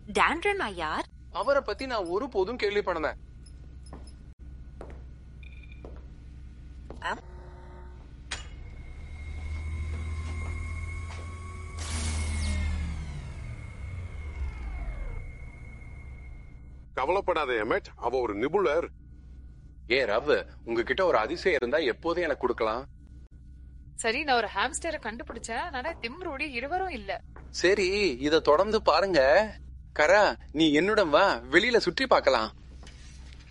டாண்ட்ரனா யார் அவரை பத்தி நான் ஒரு போதும் கேள்விப்படல கவலைப்படாத எமட் அவ ஒரு நிபுணர் ஏ ரவ் உங்ககிட்ட ஒரு அதிசயம் இருந்தா எப்போதும் எனக்கு கொடுக்கலாம் சரி நான் ஒரு ஹாம்ஸ்டரை கண்டுபிடிச்சேன் ஆனா திம்ரோடி இருவரும் இல்ல சரி இத தொடர்ந்து பாருங்க கரா நீ என்னுடன் வா வெளியில சுற்றி பார்க்கலாம்